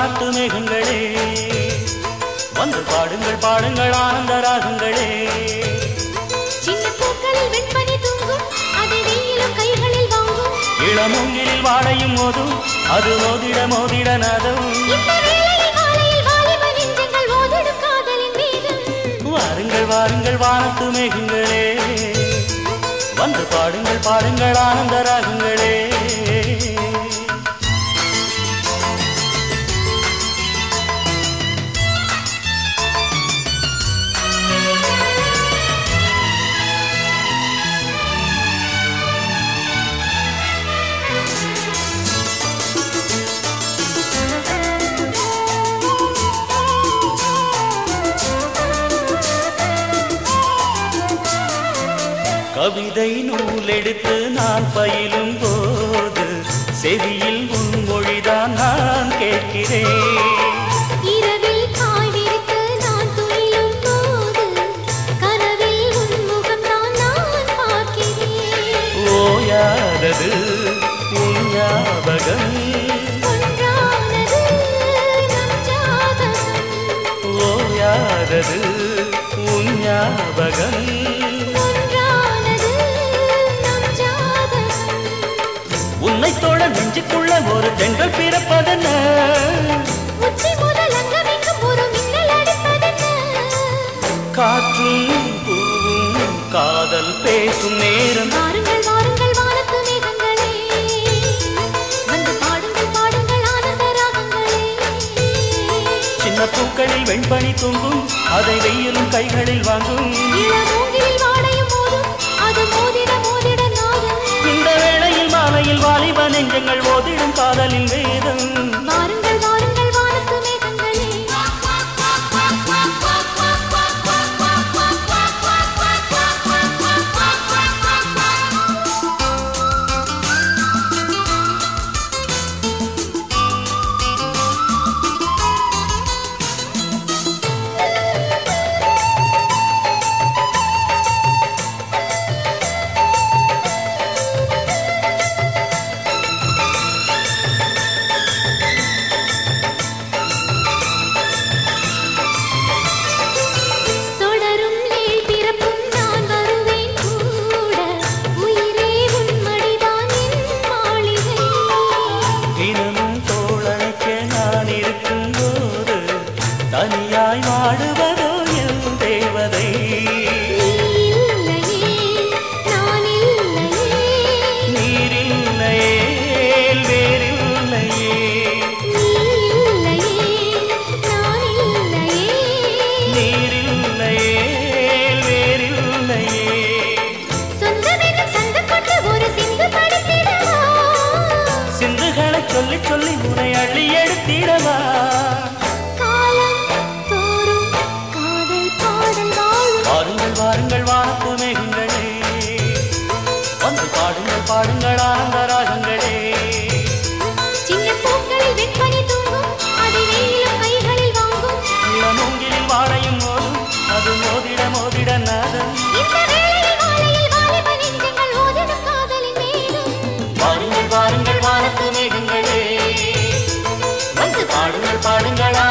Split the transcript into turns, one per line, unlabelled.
வானத்து மேகங்களே வந்து பாடுங்கள் பாடுங்கள் ஆனந்த ராகங்களே
சின்ன பூக்களில் வெண்பனி தூங்கும் அதை வெயிலும் கைகளில் வாங்கும்
இளமூங்கிலில் வாடையும் மோதும் அது மோதிட மோதிட நாதம்
இந்த வேளையில் மாலையில் வாலிப நெஞ்சங்கள் ஓதிடும் காதலின் மீதும்
வாருங்கள் வாருங்கள் வானத்து மேகங்களே வந்து பாடுங்கள் பாடுங்கள் ஆனந்த ராகங்களே கவிதை நூலெடுத்து நான் பயிலும் போது செவியில் உன் மொழிதான் நான் கேட்கிறேன்
இரவில் காய் விரித்து நான் துயிலும் போது கனவில் உன் முகம் தான் நான் பார்க்கிறேன்
ஓயாதது உன் ஞாபகம்
ஒன்றானது நம் ஜாதகம்
ஓயாதது உன் ஞாபகம்
ஒன்றானது நம் ஜாதகம்
உன்னை தோழ நெஞ்சுக்குள்ள ஒரு தென்றல் பிறப்பதென்ன
உச்சி முதல் அங்கமெங்கும் ஒரு மின்னல் அடிப்பதென்ன
காற்றும் பூவும் காதல் பேசும் நேரம்
வாருங்கள் வாருங்கள் வானத்து மேகங்களே வந்து பாடுங்கள் பாடுங்கள் ஆனந்த ராகங்களே
சின்ன பூக்களில் வெண்பனி தூங்கும் அதை வெயிலும் கைகளில் வாங்கும்
இளமூங்கிலில் வாடையும் போதும் அது மோதிட மோதிட நாதம்
இந்த வேளையில் மாலையில் வாலிப நெஞ்சங்கள் ஓதிடும் காதலின் வேதம்
வாருங்கள் வாருங்கள் வானத்து மேகங்களே தொடரும் நேர் பிறப்பும் நான் வருவேன் கூட உயிரே உன் மடிதான் என் மாளிகை
தினமும் தோழனுக்கு நான் இருக்கும் போது தனியாய் வாடுவதோ என் தேவதை
நீ இல்லையே நான் இல்லையே
நீரில்லையே வேறில்லையே
நீ இல்லையே நான் இல்லையே
நீரில்லையே வேறில்லையே
சொந்தமெனும் சந்து கொண்டு ஒரு சிந்து படுத்திடவா
சிந்துகளை சொல்லி சொல்லி உனை அள்ளி எடுத்திடவா
காலம் தோறும் காதல் பாடல் வாழும்
வாருங்கள் வாருங்கள் வானத்து மேகங்களே வந்து பாடுங்கள் பாடுங்கள் ஆனந்த ராகங்களே
சின்ன பூக்களில் வெண்பனி தூங்கும் அதை வெயிலும் கைகளில் வாங்கும்
இளமூங்கிலில் வாழையும் மோதும் அது மோதிட மோதிட நாதம்
இந்த வேளையில் மாலையில் வாலிப நெஞ்சங்கள் ஓதிடும் காதலின் மேலும்
வாருங்கள் வாருங்கள் வானத்து மேகங்களே வந்து பாடுங்கள் பாடுங்கள்